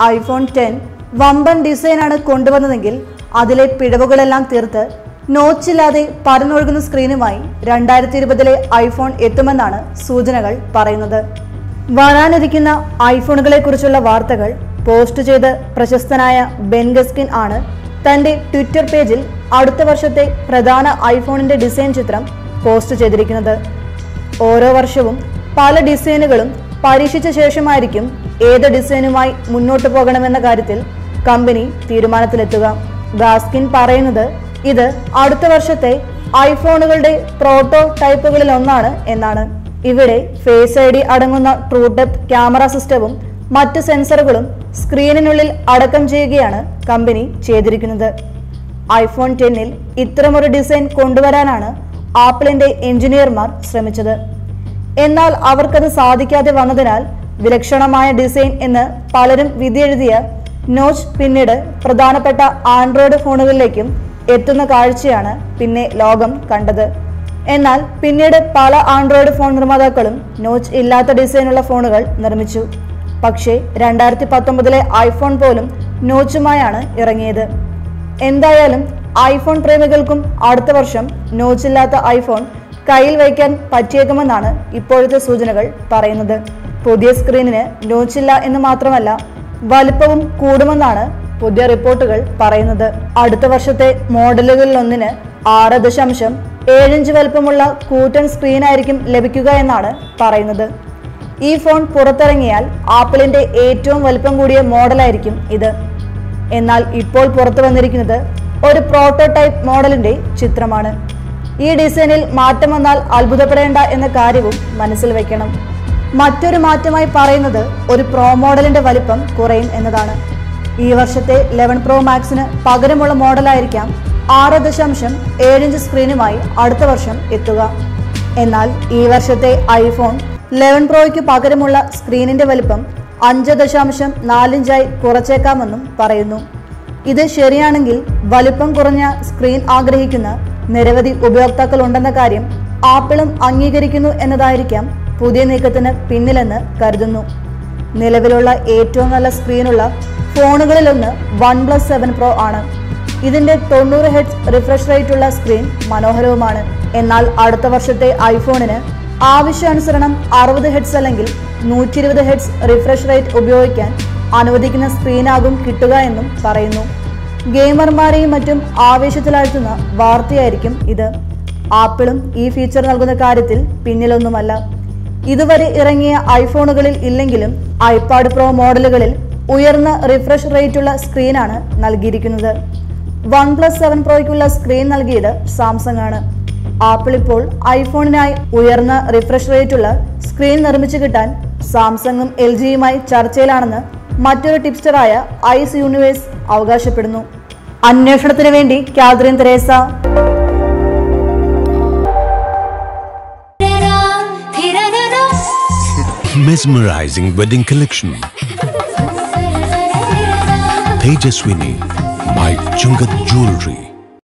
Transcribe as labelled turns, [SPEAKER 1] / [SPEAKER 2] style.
[SPEAKER 1] IPhone ten വമ്പൻ ഡിസൈനാണ് കൊണ്ടുവന്നതെങ്കിൽ അതിലെ പിഴവുകളെല്ലാം തീർത്ത് നോച്ചില്ലാതെ പരന്നൊഴുകുന്ന സ്ക്രീനുമായി രണ്ടായിരത്തി ഇരുപതിലെ ഐഫോൺ എത്തുമെന്നാണ് സൂചനകൾ പറയുന്നത് വരാനിരിക്കുന്ന ഐഫോണുകളെ കുറിച്ചുള്ള വാർത്തകൾ പോസ്റ്റ് ചെയ്ത് പ്രശസ്തനായ ബെൻ ഗസ്കിൻ ആണ് തന്റെ ട്വിറ്റർ പേജിൽ അടുത്ത വർഷത്തെ പ്രധാന ഐഫോണിന്റെ ഡിസൈൻ ചിത്രം പോസ്റ്റ് ചെയ്തിരിക്കുന്നത് ഓരോ വർഷവും പല ഡിസൈനുകളും പരീക്ഷിച്ച ശേഷമായിരിക്കും ഏത് ഡിസൈനുമായി മുന്നോട്ട് പോകണമെന്ന കാര്യത്തിൽ കമ്പനി തീരുമാനത്തിലെത്തുക ഗാസ്കിൻ പറയുന്നത് ഇത് അടുത്ത വർഷത്തെ ഐഫോണുകളുടെ പ്രോട്ടോ ടൈപ്പുകളിൽ ഒന്നാണ് എന്നാണ് ഇവിടെ ഫേസ് ഐ ഡി അടങ്ങുന്ന ട്രൂ ഡെപ്ത് ക്യാമറ സിസ്റ്റവും മറ്റ് സെൻസറുകളും സ്ക്രീനിനുള്ളിൽ അടക്കം ചെയ്യുകയാണ് കമ്പനി ചെയ്തിരിക്കുന്നത് ഐഫോൺ ടെന്നിൽ ഇത്തരമൊരു ഡിസൈൻ കൊണ്ടുവരാനാണ് ആപ്പിളിന്റെ എഞ്ചിനീയർമാർ ശ്രമിച്ചത് എന്നാൽ അവർക്കത് സാധിക്കാതെ വന്നതിനാൽ വിലക്ഷണമായ ഡിസൈൻ എന്ന് പലരും വിധിയെഴുതിയ നോച്ച് പിന്നീട് പ്രധാനപ്പെട്ട ആൻഡ്രോയിഡ് ഫോണുകളിലേക്കും എത്തുന്ന കാഴ്ചയാണ് പിന്നെ ലോകം കണ്ടത് എന്നാൽ പിന്നീട് പല ആൻഡ്രോയിഡ് ഫോൺ നിർമ്മാതാക്കളും നോച്ച് ഇല്ലാത്ത ഡിസൈനുള്ള ഫോണുകൾ നിർമ്മിച്ചു പക്ഷേ രണ്ടായിരത്തി പത്തൊമ്പതിലെ ഐഫോൺ പോലും നോച്ചുമായാണ് ഇറങ്ങിയത് എന്തായാലും ഐഫോൺ പ്രേമികൾക്കും അടുത്ത വർഷം നോച്ചില്ലാത്ത ഐഫോൺ കയ്യിൽ വയ്ക്കാൻ പറ്റിയേക്കുമെന്നാണ് ഇപ്പോഴത്തെ സൂചനകൾ പറയുന്നത് പുതിയ സ്ക്രീനിന് നോച്ചില്ല എന്ന് മാത്രമല്ല വലിപ്പവും കൂടുമെന്നാണ് പുതിയ റിപ്പോർട്ടുകൾ പറയുന്നത് അടുത്ത വർഷത്തെ മോഡലുകളിലൊന്നിന് ആറ് ദശാംശം ഏഴിഞ്ച് വലിപ്പമുള്ള കൂറ്റൻ സ്ക്രീനായിരിക്കും ലഭിക്കുക എന്നാണ് പറയുന്നത് ഈ ഫോൺ പുറത്തിറങ്ങിയാൽ ആപ്പിളിന്റെ ഏറ്റവും വലിപ്പം കൂടിയ മോഡലായിരിക്കും ഇത് എന്നാൽ ഇപ്പോൾ പുറത്തു വന്നിരിക്കുന്നത് ഒരു പ്രോട്ടോടൈപ്പ് മോഡലിന്റെ ചിത്രമാണ് ഈ ഡിസൈനിൽ മാറ്റം വന്നാൽ അത്ഭുതപ്പെടേണ്ട എന്ന കാര്യവും മനസ്സിൽ വെക്കണം മറ്റൊരു മാറ്റമായി പറയുന്നത് ഒരു പ്രോ മോഡലിന്റെ വലിപ്പം കുറയും എന്നതാണ് ഈ വർഷത്തെ ലെവൻ പ്രോ മാക്സിന് പകരമുള്ള മോഡലായിരിക്കാം ആറ് ദശാംശം ഏഴിഞ്ച് സ്ക്രീനുമായി അടുത്ത വർഷം എത്തുക എന്നാൽ ഈ വർഷത്തെ ഐഫോൺ ലെവൻ പ്രോയ്ക്ക് പകരമുള്ള സ്ക്രീനിന്റെ വലിപ്പം അഞ്ച് ദശാംശം നാലിഞ്ചായി കുറച്ചേക്കാമെന്നും പറയുന്നു ഇത് ശരിയാണെങ്കിൽ വലിപ്പം കുറഞ്ഞ സ്ക്രീൻ ആഗ്രഹിക്കുന്ന നിരവധി ഉപയോക്താക്കൾ ഉണ്ടെന്ന കാര്യം ആപ്പിളും അംഗീകരിക്കുന്നു എന്നതായിരിക്കാം പുതിയ നീക്കത്തിന് പിന്നിലെന്ന് കരുതുന്നു നിലവിലുള്ള ഏറ്റവും നല്ല സ്ക്രീനുള്ള ഫോണുകളിലൊന്ന് വൺ പ്ലസ് സെവൻ പ്രോ ആണ് ഇതിന്റെ തൊണ്ണൂറ് ഹെഡ്സ് റിഫ്രഷ് റേറ്റ് ഉള്ള സ്ക്രീൻ മനോഹരവുമാണ് എന്നാൽ അടുത്ത വർഷത്തെ ഐഫോണിന് ആവശ്യാനുസരണം അറുപത് ഹെഡ്സ് അല്ലെങ്കിൽ നൂറ്റി ഇരുപത് ഹെഡ്സ് റിഫ്രഷ് റേറ്റ് ഉപയോഗിക്കാൻ അനുവദിക്കുന്ന സ്ക്രീനാകും കിട്ടുക എന്നും പറയുന്നു ഗെയിമർമാരെയും മറ്റും ആവേശത്തിലാഴ്ത്തുന്ന വാർത്തയായിരിക്കും ഇത് ആപ്പിളും ഈ ഫീച്ചർ നൽകുന്ന കാര്യത്തിൽ പിന്നിലൊന്നുമല്ല ഇതുവരെ ഇറങ്ങിയ ഐഫോണുകളിൽ ഇല്ലെങ്കിലും ഐപാഡ് പ്രോ മോഡലുകളിൽ ഉയർന്ന റിഫ്രഷ് റേറ്റുള്ള സ്ക്രീനാണ് നൽകിയിരിക്കുന്നത് വൺ പ്ലസ് സെവൻ പ്രോയ്ക്കുള്ള സ്ക്രീൻ നൽകിയത് സാംസങ് ആണ് ആപ്പിൾ ഇപ്പോൾ ഐഫോണിനായി ഉയർന്ന റിഫ്രഷ് റേറ്റുള്ള സ്ക്രീൻ നിർമ്മിച്ചു കിട്ടാൻ സാംസങ്ങും എൽ ജിയുമായി ചർച്ചയിലാണെന്ന് മറ്റൊരു ടിപ്സ്റ്ററായ ഐസ് യൂണിവേഴ്സ് അവകാശപ്പെടുന്നു അന്വേഷണത്തിന് വേണ്ടി Catherine Teresa
[SPEAKER 2] mesmerizing wedding collection. Tejaswini by Chungat Jewelry.